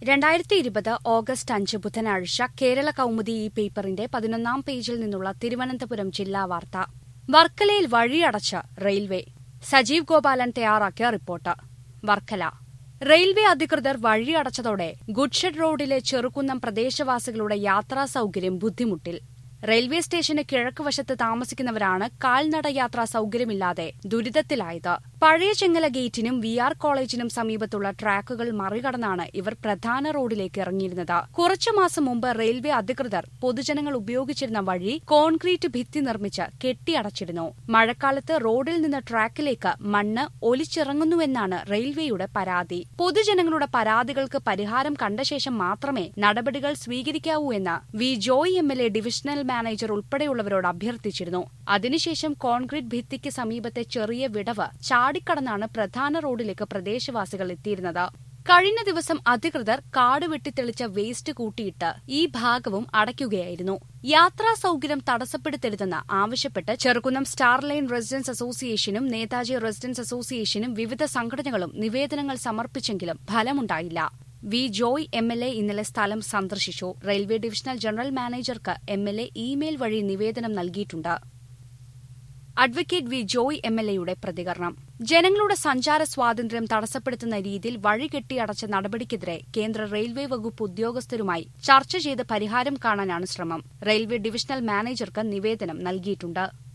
രണ്ടായിരത്തി ഇരുപത് ഓഗസ്റ്റ് അഞ്ച് ബുധനാഴ്ച കേരള കൗമുദി ഈ പേപ്പറിന്റെ പതിനൊന്നാം പേജിൽ നിന്നുള്ള തിരുവനന്തപുരം ജില്ലാ വാർത്ത വർക്കലയിൽ വഴിയടച്ച് റെയിൽവേ സജീവ് ഗോപാലൻ തയ്യാറാക്കിയ റിപ്പോർട്ട് വർക്കല റെയിൽവേ അധികൃതർ വഴിയടച്ചതോടെ ഗുഡ്ഷെഡ് റോഡിലെ ചെറുകുന്നം പ്രദേശവാസികളുടെ യാത്രാ സൌകര്യം ബുദ്ധിമുട്ടിൽ റെയിൽവേ സ്റ്റേഷന് കിഴക്കുവശത്ത് താമസിക്കുന്നവരാണ് കാൽനട യാത്രാ സൌകര്യമില്ലാതെ ദുരിതത്തിലായത് പഴയ ചെങ്ങല ഗേറ്റിനും വി ആർ കോളേജിനും സമീപത്തുള്ള ട്രാക്കുകൾ മറികടന്നാണ് ഇവർ പ്രധാന റോഡിലേക്ക് ഇറങ്ങിയിരുന്നത് കുറച്ചു മാസം മുമ്പ് റെയിൽവേ അധികൃതർ പൊതുജനങ്ങൾ ഉപയോഗിച്ചിരുന്ന വഴി കോൺക്രീറ്റ് ഭിത്തി നിർമ്മിച്ച് കെട്ടിയടച്ചിരുന്നു മഴക്കാലത്ത് റോഡിൽ നിന്ന് ട്രാക്കിലേക്ക് മണ്ണ് ഒലിച്ചിറങ്ങുന്നുവെന്നാണ് റെയിൽവേയുടെ പരാതി പൊതുജനങ്ങളുടെ പരാതികൾക്ക് പരിഹാരം കണ്ട ശേഷം മാത്രമേ നടപടികൾ സ്വീകരിക്കാവൂ എന്ന് V Joy M L A divisional manager ഉൾപ്പെടെയുള്ളവരോട് അഭ്യർത്ഥിച്ചിരുന്നു അതിനുശേഷം കോൺക്രീറ്റ് ഭിത്തിക്ക് സമീപത്തെ ചെറിയ വിടവ് ചാടിക്കടന്നാണ് പ്രധാന റോഡിലേക്ക് പ്രദേശവാസികൾ എത്തിയിരുന്നത് കഴിഞ്ഞ ദിവസം അധികൃതർ കാട് വെട്ടിത്തെളിച്ച വേസ്റ്റ് കൂട്ടിയിട്ട് ഈ ഭാഗവും അടയ്ക്കുകയായിരുന്നു യാത്രാ സൌകര്യം തടസ്സപ്പെടുത്തരുതെന്ന് ആവശ്യപ്പെട്ട് ചെറുകുന്നം സ്റ്റാർലൈൻ റെസിഡൻസ് അസോസിയേഷനും നേതാജി റെസിഡൻസ് അസോസിയേഷനും വിവിധ സംഘടനകളും നിവേദനങ്ങൾ സമർപ്പിച്ചെങ്കിലും ഫലമുണ്ടായില്ല V Joy M L A ഇന്നലെ സ്ഥലം സന്ദർശിച്ചു റെയിൽവേ ഡിവിഷണൽ ജനറൽ മാനേജർക്ക് എം എൽ എ ഇമെയിൽ വഴി നിവേദനം നൽകിയിട്ടുണ്ട് advocate V Joy M L എയുടെ പ്രതികരണം ജനങ്ങളുടെ സഞ്ചാര സ്വാതന്ത്ര്യം തടസ്സപ്പെടുത്തുന്ന രീതിയിൽ വഴി കെട്ടിയടച്ച നടപടിക്കെതിരെ കേന്ദ്ര റെയിൽവേ വകുപ്പ് ഉദ്യോഗസ്ഥരുമായി ചർച്ച ചെയ്ത് പരിഹാരം കാണാനാണ് ശ്രമം റെയിൽവേ ഡിവിഷണൽ മാനേജർക്ക് നിവേദനം നൽകിയിട്ടുണ്ട്